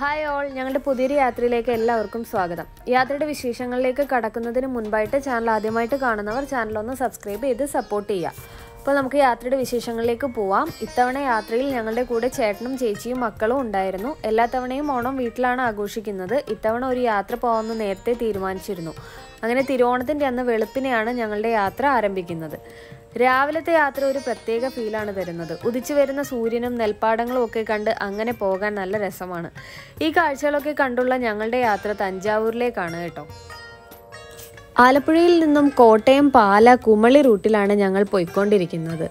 hi all ഞങ്ങളുടെ പുതിയൊരു യാത്രയിലേക്ക് എല്ലാവർക്കും സ്വാഗതം യാത്രയുടെ വിശേഷങ്ങളിലേക്ക് കടക്കുന്നതിന് മുൻപായിട്ട് ചാനൽ ആദ്യമായിട്ട് കാണുന്നവർ ചാനൽ ഒന്ന് സബ്സ്ക്രൈബ് ചെയ്ത് സപ്പോർട്ട് ചെയ്യുക അപ്പോൾ നമുക്ക് യാത്രയുടെ വിശേഷങ്ങളിലേക്ക് പോവാം ഇത്തവണ യാത്രയിൽ ഞങ്ങളുടെ കൂടെ ചേട്ടനും ചേച്ചിയും മക്കളും ഉണ്ടായിരുന്നു എല്ലാ തവണയും ഓണം വീട്ടിലാണ് ആഘോഷിക്കുന്നത് ഇത്തവണ ഒരു യാത്ര പോകാമെന്ന് നേരത്തെ തീരുമാനിച്ചിരുന്നു അങ്ങനെ തിരുവോണത്തിൻ്റെ അന്ന് വെളുപ്പിനെയാണ് ഞങ്ങളുടെ യാത്ര ആരംഭിക്കുന്നത് രാവിലത്തെ യാത്ര ഒരു പ്രത്യേക ഫീലാണ് തരുന്നത് ഉദിച്ചു വരുന്ന സൂര്യനും നെൽപ്പാടങ്ങളും ഒക്കെ കണ്ട് അങ്ങനെ പോകാൻ നല്ല രസമാണ് ഈ കാഴ്ചകളൊക്കെ കണ്ടുള്ള ഞങ്ങളുടെ യാത്ര തഞ്ചാവൂരിലേക്കാണ് കേട്ടോ ആലപ്പുഴയിൽ നിന്നും കോട്ടയം പാല കുമളി റൂട്ടിലാണ് ഞങ്ങൾ പോയിക്കൊണ്ടിരിക്കുന്നത്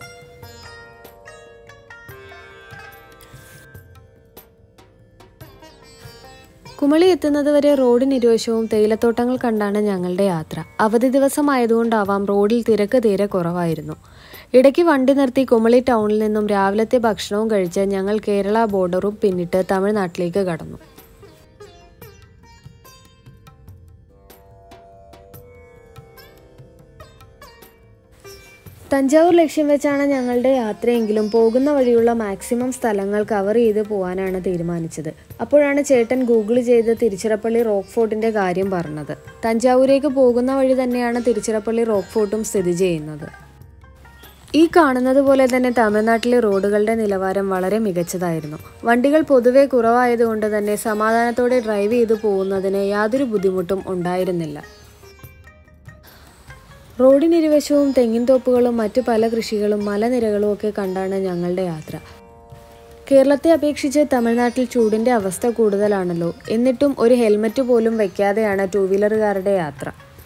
കുമളി എത്തുന്നത് വരെ റോഡിന് ഇരുവശവും തേയിലത്തോട്ടങ്ങൾ കണ്ടാണ് ഞങ്ങളുടെ യാത്ര അവധി ദിവസമായതുകൊണ്ടാവാം റോഡിൽ തിരക്ക് തീരെ കുറവായിരുന്നു ഇടയ്ക്ക് വണ്ടി നിർത്തി കുമളി ടൗണിൽ നിന്നും രാവിലത്തെ ഭക്ഷണവും കഴിച്ച് ഞങ്ങൾ കേരള ബോർഡറും പിന്നിട്ട് തമിഴ്നാട്ടിലേക്ക് കടന്നു തഞ്ചാവൂർ ലക്ഷ്യം വെച്ചാണ് ഞങ്ങളുടെ യാത്രയെങ്കിലും പോകുന്ന വഴിയുള്ള മാക്സിമം സ്ഥലങ്ങൾ കവർ ചെയ്ത് പോകാനാണ് തീരുമാനിച്ചത് അപ്പോഴാണ് ചേട്ടൻ ഗൂഗിൾ ചെയ്ത് തിരുച്ചിറപ്പള്ളി റോക്ക് ഫോർട്ടിന്റെ കാര്യം പറഞ്ഞത് തഞ്ചാവൂരേക്ക് പോകുന്ന വഴി തന്നെയാണ് തിരുച്ചിറപ്പള്ളി റോക്ക് ഫോർട്ടും സ്ഥിതി ചെയ്യുന്നത് ഈ കാണുന്നത് പോലെ തന്നെ തമിഴ്നാട്ടിലെ റോഡുകളുടെ നിലവാരം വളരെ മികച്ചതായിരുന്നു വണ്ടികൾ പൊതുവെ കുറവായതുകൊണ്ട് തന്നെ സമാധാനത്തോടെ ഡ്രൈവ് ചെയ്തു പോകുന്നതിന് യാതൊരു ബുദ്ധിമുട്ടും ഉണ്ടായിരുന്നില്ല റോഡിനിരുവശവും തെങ്ങിൻ തോപ്പുകളും മറ്റു പല കൃഷികളും മലനിരകളും ഒക്കെ കണ്ടാണ് ഞങ്ങളുടെ യാത്ര കേരളത്തെ അപേക്ഷിച്ച് തമിഴ്നാട്ടിൽ ചൂടിന്റെ അവസ്ഥ കൂടുതലാണല്ലോ എന്നിട്ടും ഒരു ഹെൽമറ്റ് പോലും വെക്കാതെയാണ് ടൂ വീലറുകാരുടെ യാത്ര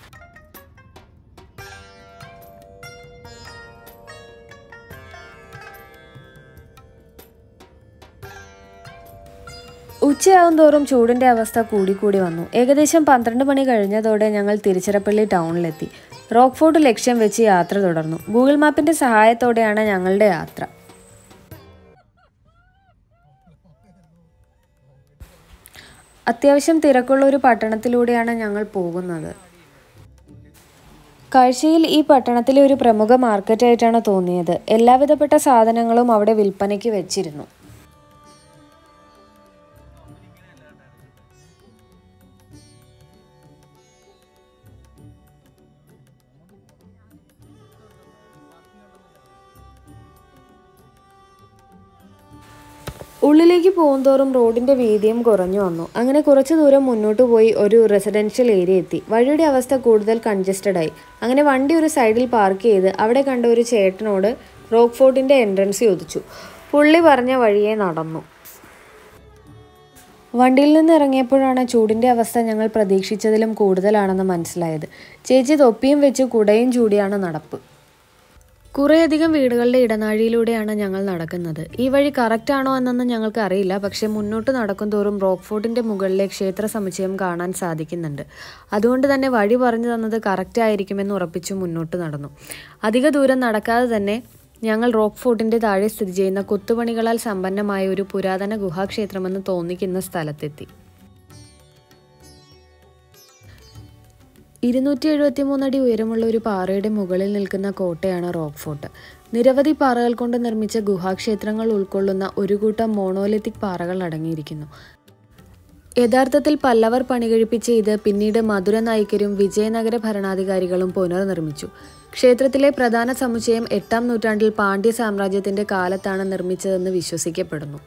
ഉച്ചയാവും തോറും ചൂടിന്റെ അവസ്ഥ കൂടിക്കൂടി വന്നു ഏകദേശം പന്ത്രണ്ട് മണി കഴിഞ്ഞതോടെ ഞങ്ങൾ തിരുച്ചിറപ്പള്ളി ടൗണിലെത്തി റോക്ക് ഫോർട്ട് ലക്ഷ്യം വെച്ച് യാത്ര തുടർന്നു ഗൂഗിൾ മാപ്പിന്റെ സഹായത്തോടെയാണ് ഞങ്ങളുടെ യാത്ര അത്യാവശ്യം തിരക്കുള്ള ഒരു പട്ടണത്തിലൂടെയാണ് ഞങ്ങൾ പോകുന്നത് കാഴ്ചയിൽ ഈ പട്ടണത്തിലെ ഒരു പ്രമുഖ മാർക്കറ്റായിട്ടാണ് തോന്നിയത് എല്ലാവിധപ്പെട്ട സാധനങ്ങളും അവിടെ വിൽപ്പനയ്ക്ക് വെച്ചിരുന്നു ഉള്ളിലേക്ക് പോകുന്തോറും റോഡിന്റെ വീതിയും കുറഞ്ഞു വന്നു അങ്ങനെ കുറച്ചു ദൂരം മുന്നോട്ട് പോയി ഒരു റെസിഡൻഷ്യൽ ഏരിയ എത്തി വഴിയുടെ അവസ്ഥ കൂടുതൽ കൺജസ്റ്റഡ് ആയി അങ്ങനെ വണ്ടി ഒരു സൈഡിൽ പാർക്ക് ചെയ്ത് അവിടെ കണ്ട ഒരു ചേട്ടനോട് റോക്ക് ഫോർട്ടിന്റെ എൻട്രൻസ് ചോദിച്ചു പുള്ളി പറഞ്ഞ വഴിയെ നടന്നു വണ്ടിയിൽ നിന്ന് ഇറങ്ങിയപ്പോഴാണ് ചൂടിന്റെ അവസ്ഥ ഞങ്ങൾ പ്രതീക്ഷിച്ചതിലും കൂടുതലാണെന്ന് മനസ്സിലായത് ചേച്ചി തൊപ്പിയും വെച്ച് കുടയും ചൂടിയാണ് നടപ്പ് കുറേയധികം വീടുകളുടെ ഇടനാഴിയിലൂടെയാണ് ഞങ്ങൾ നടക്കുന്നത് ഈ വഴി കറക്റ്റ് ആണോ എന്നൊന്നും ഞങ്ങൾക്ക് അറിയില്ല പക്ഷേ മുന്നോട്ട് നടക്കും തോറും റോക്ക് ഫോർട്ടിന്റെ മുകളിലെ ക്ഷേത്ര സമുച്ചയം കാണാൻ സാധിക്കുന്നുണ്ട് അതുകൊണ്ട് തന്നെ വഴി പറഞ്ഞു തന്നത് കറക്റ്റ് ആയിരിക്കുമെന്ന് ഉറപ്പിച്ചു മുന്നോട്ട് നടന്നു അധിക ദൂരം നടക്കാതെ തന്നെ ഞങ്ങൾ റോക്ക് ഫോർട്ടിന്റെ താഴെ സ്ഥിതി ചെയ്യുന്ന കൊത്തുപണികളാൽ സമ്പന്നമായ ഒരു പുരാതന ഗുഹാക്ഷേത്രമെന്ന് തോന്നിക്കുന്ന സ്ഥലത്തെത്തി ഇരുന്നൂറ്റി എഴുപത്തി മൂന്നടി ഉയരമുള്ള ഒരു പാറയുടെ മുകളിൽ നിൽക്കുന്ന കോട്ടയാണ് റോക്ക് ഫോർട്ട് നിരവധി പാറകൾ കൊണ്ട് നിർമ്മിച്ച ഗുഹാക്ഷേത്രങ്ങൾ ഉൾക്കൊള്ളുന്ന ഒരു കൂട്ടം മോണോലിത്തിക് പാറകൾ അടങ്ങിയിരിക്കുന്നു യഥാർത്ഥത്തിൽ പല്ലവർ പണികഴിപ്പിച്ച ഇത് പിന്നീട് മധുര നായിക്കരും വിജയനഗര ഭരണാധികാരികളും പുനർനിർമ്മിച്ചു ക്ഷേത്രത്തിലെ പ്രധാന സമുച്ചയം എട്ടാം നൂറ്റാണ്ടിൽ പാണ്ഡ്യ സാമ്രാജ്യത്തിന്റെ കാലത്താണ് നിർമ്മിച്ചതെന്ന് വിശ്വസിക്കപ്പെടുന്നു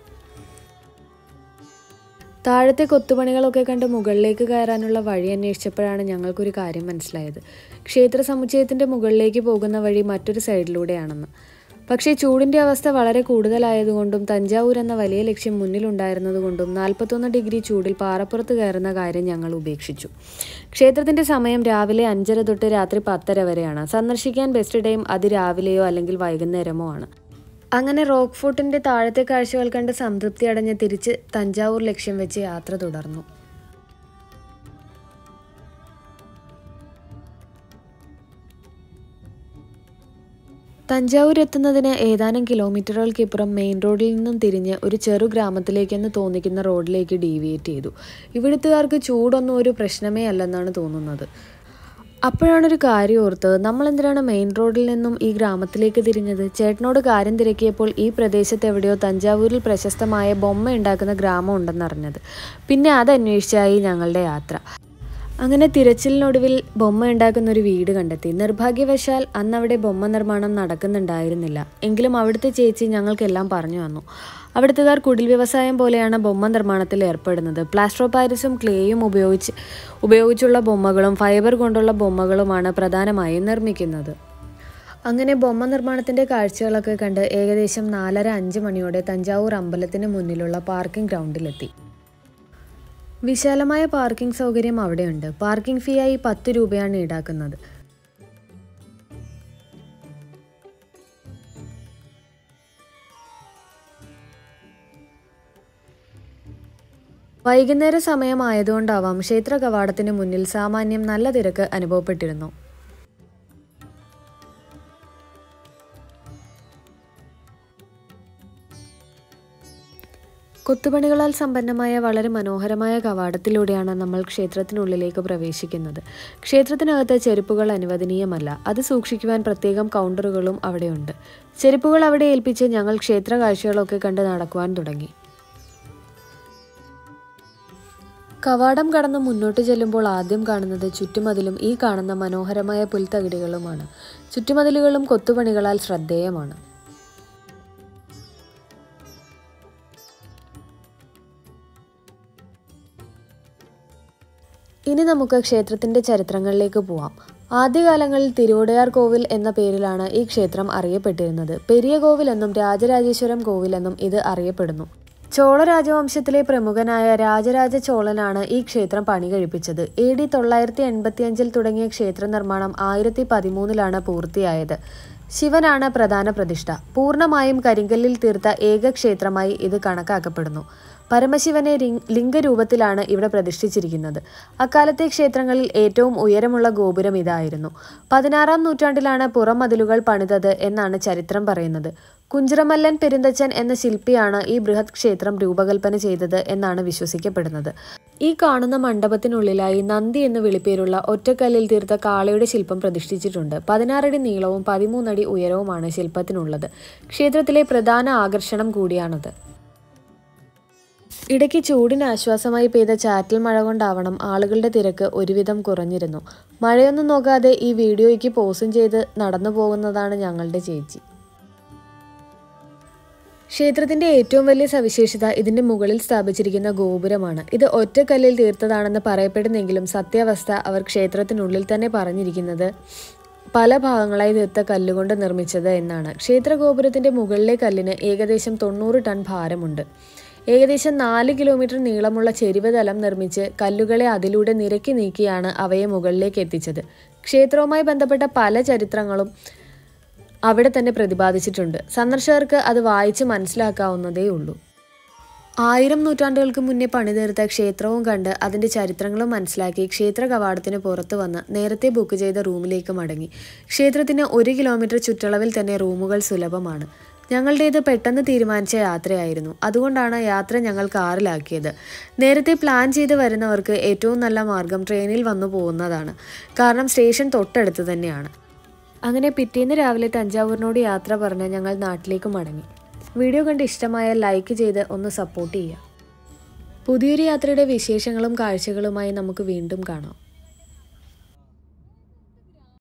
താഴത്തെ കൊത്തുപണികളൊക്കെ കണ്ട് മുകളിലേക്ക് കയറാനുള്ള വഴി അന്വേഷിച്ചപ്പോഴാണ് ഞങ്ങൾക്കൊരു കാര്യം മനസ്സിലായത് ക്ഷേത്ര സമുച്ചയത്തിന്റെ മുകളിലേക്ക് പോകുന്ന വഴി മറ്റൊരു സൈഡിലൂടെയാണെന്ന് പക്ഷേ ചൂടിന്റെ അവസ്ഥ വളരെ കൂടുതലായതുകൊണ്ടും തഞ്ചാവൂർ എന്ന വലിയ ലക്ഷ്യം മുന്നിലുണ്ടായിരുന്നതുകൊണ്ടും നാൽപ്പത്തൊന്ന് ഡിഗ്രി ചൂടിൽ പാറപ്പുറത്ത് കയറുന്ന കാര്യം ഞങ്ങൾ ഉപേക്ഷിച്ചു ക്ഷേത്രത്തിന്റെ സമയം രാവിലെ അഞ്ചര തൊട്ട് രാത്രി പത്തര വരെയാണ് സന്ദർശിക്കാൻ ബെസ്റ്റ് ടൈം അതിരാവിലെയോ അല്ലെങ്കിൽ വൈകുന്നേരമോ ആണ് അങ്ങനെ റോക്ക് ഫോർട്ടിന്റെ താഴത്തെ കാഴ്ചകൾ കണ്ട് സംതൃപ്തി അടഞ്ഞ് തിരിച്ച് തഞ്ചാവൂർ ലക്ഷ്യം വെച്ച് യാത്ര തുടർന്നു തഞ്ചാവൂർ എത്തുന്നതിന് ഏതാനും കിലോമീറ്ററുകൾക്കിപ്പുറം മെയിൻ റോഡിൽ നിന്നും തിരിഞ്ഞ് ഒരു ചെറു ഗ്രാമത്തിലേക്കെന്ന് തോന്നിക്കുന്ന റോഡിലേക്ക് ഡീവിയേറ്റ് ചെയ്തു ഇവിടുത്തുകാർക്ക് ചൂടൊന്നും ഒരു പ്രശ്നമേ അല്ലെന്നാണ് തോന്നുന്നത് അപ്പോഴാണൊരു കാര്യം ഓർത്തത് നമ്മൾ എന്തിനാണ് മെയിൻ റോഡിൽ നിന്നും ഈ ഗ്രാമത്തിലേക്ക് തിരിഞ്ഞത് ചേട്ടനോട് കാര്യം തിരക്കിയപ്പോൾ ഈ പ്രദേശത്ത് എവിടെയോ തഞ്ചാവൂരിൽ പ്രശസ്തമായ ബൊമ്മ ഉണ്ടാക്കുന്ന ഗ്രാമം ഉണ്ടെന്നറിഞ്ഞത് പിന്നെ അത് അന്വേഷിച്ചായി ഞങ്ങളുടെ യാത്ര അങ്ങനെ തിരച്ചിലിനൊടുവിൽ ബൊമ്മ ഉണ്ടാക്കുന്ന ഒരു വീട് കണ്ടെത്തി നിർഭാഗ്യവശാൽ അന്ന് അവിടെ ബൊമ്മ നിർമ്മാണം നടക്കുന്നുണ്ടായിരുന്നില്ല എങ്കിലും അവിടുത്തെ ചേച്ചി ഞങ്ങൾക്കെല്ലാം പറഞ്ഞു തന്നു അവിടുത്തുകാർ കുടിൽ വ്യവസായം പോലെയാണ് ബൊമ്മ നിർമ്മാണത്തിൽ ഏർപ്പെടുന്നത് പ്ലാസ്റ്റർ ഓഫ് പാരിസും ക്ലേയും ഉപയോഗിച്ച് ഉപയോഗിച്ചുള്ള ബൊമ്മകളും ഫൈബർ കൊണ്ടുള്ള ബൊമ്മകളുമാണ് പ്രധാനമായും നിർമ്മിക്കുന്നത് അങ്ങനെ ബൊമ്മ നിർമ്മാണത്തിന്റെ കാഴ്ചകളൊക്കെ കണ്ട് ഏകദേശം നാലര അഞ്ച് മണിയോടെ തഞ്ചാവൂർ അമ്പലത്തിന് മുന്നിലുള്ള പാർക്കിംഗ് ഗ്രൗണ്ടിലെത്തി വിശാലമായ പാർക്കിംഗ് സൗകര്യം അവിടെയുണ്ട് പാർക്കിംഗ് ഫീ ആയി പത്ത് രൂപയാണ് ഈടാക്കുന്നത് വൈകുന്നേര സമയമായതുകൊണ്ടാവാം ക്ഷേത്ര കവാടത്തിന് മുന്നിൽ സാമാന്യം നല്ല തിരക്ക് അനുഭവപ്പെട്ടിരുന്നു കൊത്തുപണികളാൽ സമ്പന്നമായ വളരെ മനോഹരമായ കവാടത്തിലൂടെയാണ് നമ്മൾ ക്ഷേത്രത്തിനുള്ളിലേക്ക് പ്രവേശിക്കുന്നത് ക്ഷേത്രത്തിനകത്ത് ചെരുപ്പുകൾ അനുവദനീയമല്ല അത് സൂക്ഷിക്കുവാൻ പ്രത്യേകം കൗണ്ടറുകളും അവിടെയുണ്ട് ചെരുപ്പുകൾ അവിടെ ഏൽപ്പിച്ച് ഞങ്ങൾ ക്ഷേത്ര കാഴ്ചകളൊക്കെ കണ്ട് നടക്കുവാൻ തുടങ്ങി കവാടം കടന്ന് മുന്നോട്ട് ചെല്ലുമ്പോൾ ആദ്യം കാണുന്നത് ചുറ്റുമതിലും ഈ കാണുന്ന മനോഹരമായ പുൽത്തകിടികളുമാണ് ചുറ്റുമതിലുകളും കൊത്തുപണികളാൽ ശ്രദ്ധേയമാണ് ഇനി നമുക്ക് ക്ഷേത്രത്തിന്റെ ചരിത്രങ്ങളിലേക്ക് പോവാം ആദ്യകാലങ്ങളിൽ തിരുവോടയാർ കോവിൽ എന്ന പേരിലാണ് ഈ ക്ഷേത്രം അറിയപ്പെട്ടിരുന്നത് പെരിയ കോവിൽ എന്നും രാജരാജേശ്വരം കോവിൽ എന്നും ഇത് അറിയപ്പെടുന്നു ചോള രാജവംശത്തിലെ പ്രമുഖനായ രാജരാജ ചോളനാണ് ഈ ക്ഷേത്രം പണി കഴിപ്പിച്ചത് എ ഡി തൊള്ളായിരത്തി എൺപത്തിയഞ്ചിൽ തുടങ്ങിയ ക്ഷേത്ര നിർമ്മാണം ആയിരത്തി പതിമൂന്നിലാണ് പൂർത്തിയായത് ശിവനാണ് പ്രധാന പ്രതിഷ്ഠ പൂർണ്ണമായും കരിങ്കല്ലിൽ തീർത്ത ഏക ക്ഷേത്രമായി ഇത് കണക്കാക്കപ്പെടുന്നു പരമശിവനെ രിങ്- ലിംഗരൂപത്തിലാണ് ഇവിടെ പ്രതിഷ്ഠിച്ചിരിക്കുന്നത് അക്കാലത്തെ ക്ഷേത്രങ്ങളിൽ ഏറ്റവും ഉയരമുള്ള ഗോപുരം ഇതായിരുന്നു പതിനാറാം നൂറ്റാണ്ടിലാണ് പുറമതിലുകൾ പണിതത് എന്നാണ് ചരിത്രം പറയുന്നത് കുഞ്ചിറമല്ലൻ പെരുന്തച്ചൻ എന്ന ശില്പിയാണ് ഈ ബൃഹത് ക്ഷേത്രം രൂപകൽപ്പന ചെയ്തത് എന്നാണ് വിശ്വസിക്കപ്പെടുന്നത് ഈ കാണുന്ന മണ്ഡപത്തിനുള്ളിലായി നന്ദി എന്ന് വിളിപ്പേരുള്ള ഒറ്റക്കല്ലിൽ തീർത്ത കാളയുടെ ശില്പം പ്രതിഷ്ഠിച്ചിട്ടുണ്ട് പതിനാറടി നീളവും പതിമൂന്നടി ഉയരവുമാണ് ശില്പത്തിനുള്ളത് ക്ഷേത്രത്തിലെ പ്രധാന ആകർഷണം കൂടിയാണത് ഇടയ്ക്ക് ചൂടിന് ആശ്വാസമായി പെയ്ത ചാറ്റൽ മഴ കൊണ്ടാവണം ആളുകളുടെ തിരക്ക് ഒരുവിധം കുറഞ്ഞിരുന്നു മഴയൊന്നും നോക്കാതെ ഈ വീഡിയോയ്ക്ക് പോസും ചെയ്ത് നടന്നു പോകുന്നതാണ് ഞങ്ങളുടെ ചേച്ചി ക്ഷേത്രത്തിന്റെ ഏറ്റവും വലിയ സവിശേഷത ഇതിന്റെ മുകളിൽ സ്ഥാപിച്ചിരിക്കുന്ന ഗോപുരമാണ് ഇത് ഒറ്റക്കല്ലിൽ തീർത്തതാണെന്ന് പറയപ്പെടുന്നെങ്കിലും സത്യാവസ്ഥ അവർ ക്ഷേത്രത്തിനുള്ളിൽ തന്നെ പറഞ്ഞിരിക്കുന്നത് പല ഭാഗങ്ങളായി തീർത്ത കല്ലുകൊണ്ട് നിർമ്മിച്ചത് എന്നാണ് ക്ഷേത്ര ഗോപുരത്തിന്റെ മുകളിലെ കല്ലിന് ഏകദേശം തൊണ്ണൂറ് ടൺ ഭാരമുണ്ട് ഏകദേശം നാല് കിലോമീറ്റർ നീളമുള്ള ചെരിവ് തലം നിർമ്മിച്ച് കല്ലുകളെ അതിലൂടെ നിരക്കി നീക്കിയാണ് അവയെ മുകളിലേക്ക് എത്തിച്ചത് ക്ഷേത്രവുമായി ബന്ധപ്പെട്ട പല ചരിത്രങ്ങളും അവിടെ തന്നെ പ്രതിപാദിച്ചിട്ടുണ്ട് സന്ദർശകർക്ക് അത് വായിച്ച് മനസ്സിലാക്കാവുന്നതേ ഉള്ളൂ ആയിരം നൂറ്റാണ്ടുകൾക്ക് മുന്നേ പണിതീർത്ത ക്ഷേത്രവും കണ്ട് അതിന്റെ ചരിത്രങ്ങളും മനസ്സിലാക്കി ക്ഷേത്ര കവാടത്തിന് പുറത്തു വന്ന് നേരത്തെ ബുക്ക് ചെയ്ത റൂമിലേക്ക് മടങ്ങി ക്ഷേത്രത്തിന് ഒരു കിലോമീറ്റർ ചുറ്റളവിൽ തന്നെ റൂമുകൾ സുലഭമാണ് ഞങ്ങളുടേത് പെട്ടെന്ന് തീരുമാനിച്ച യാത്രയായിരുന്നു അതുകൊണ്ടാണ് യാത്ര ഞങ്ങൾ കാറിലാക്കിയത് നേരത്തെ പ്ലാൻ ചെയ്ത് വരുന്നവർക്ക് ഏറ്റവും നല്ല മാർഗം ട്രെയിനിൽ വന്നു പോകുന്നതാണ് കാരണം സ്റ്റേഷൻ തൊട്ടടുത്ത് തന്നെയാണ് അങ്ങനെ പിറ്റേന്ന് രാവിലെ തഞ്ചാവൂരിനോട് യാത്ര പറഞ്ഞ് ഞങ്ങൾ നാട്ടിലേക്ക് മടങ്ങി വീഡിയോ കണ്ട് ഇഷ്ടമായാൽ ലൈക്ക് ചെയ്ത് ഒന്ന് സപ്പോർട്ട് ചെയ്യുക പുതിയൊരു യാത്രയുടെ വിശേഷങ്ങളും കാഴ്ചകളുമായി നമുക്ക് വീണ്ടും കാണാം